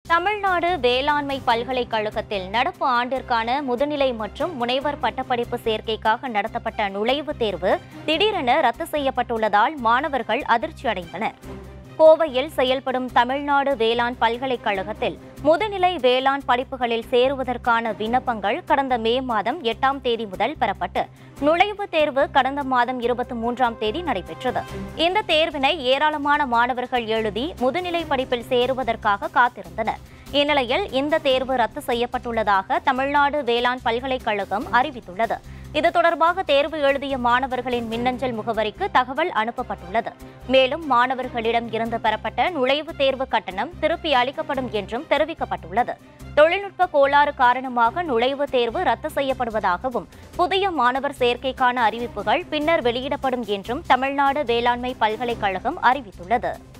தமிழ்நாடு வேளாண்மை பல்கலைக்கழகத்தில் நடப்பு ஆண்டிற்கான முதுநிலை மற்றும் முனைவர் பட்டப்படிப்பு சேர்க்கைக்காக நடத்தப்பட்ட நுழைவுத் தேர்வு திடீரென ரத்து செய்யப்பட்டுள்ளதால் மாணவர்கள் அதிர்ச்சி அடைந்தனர் கோவையில் செயல்படும் தமிழ்நாடு வேளாண் பல்கலைக்கழகத்தில் முதுநிலை வேளாண் படிப்புகளில் சேருவதற்கான விண்ணப்பங்கள் கடந்த மே மாதம் எட்டாம் தேதி முதல் பெறப்பட்டு நுழைவுத் தேர்வு கடந்த மாதம் இருபத்தி மூன்றாம் தேதி நடைபெற்றது இந்த தேர்வினை ஏராளமான மாணவர்கள் எழுதி முதுநிலை படிப்பில் சேருவதற்காக காத்திருந்தனர் இந்நிலையில் இந்த தேர்வு ரத்து செய்யப்பட்டுள்ளதாக தமிழ்நாடு வேளாண் பல்கலைக்கழகம் அறிவித்துள்ளது இது தொடர்பாக தேர்வு எழுதிய மாணவர்களின் மின்னஞ்சல் முகவரிக்கு தகவல் அனுப்பப்பட்டுள்ளது மேலும் மாணவர்களிடம் இருந்து பெறப்பட்ட நுழைவுத் தேர்வு கட்டணம் திருப்பி அளிக்கப்படும் என்றும் தெரிவிக்கப்பட்டுள்ளது தொழில்நுட்ப கோளாறு காரணமாக நுழைவுத் தேர்வு ரத்து செய்யப்படுவதாகவும் புதிய மாணவர் சேர்க்கைக்கான அறிவிப்புகள் பின்னர் வெளியிடப்படும் என்றும் தமிழ்நாடு வேளாண்மை பல்கலைக்கழகம் அறிவித்துள்ளது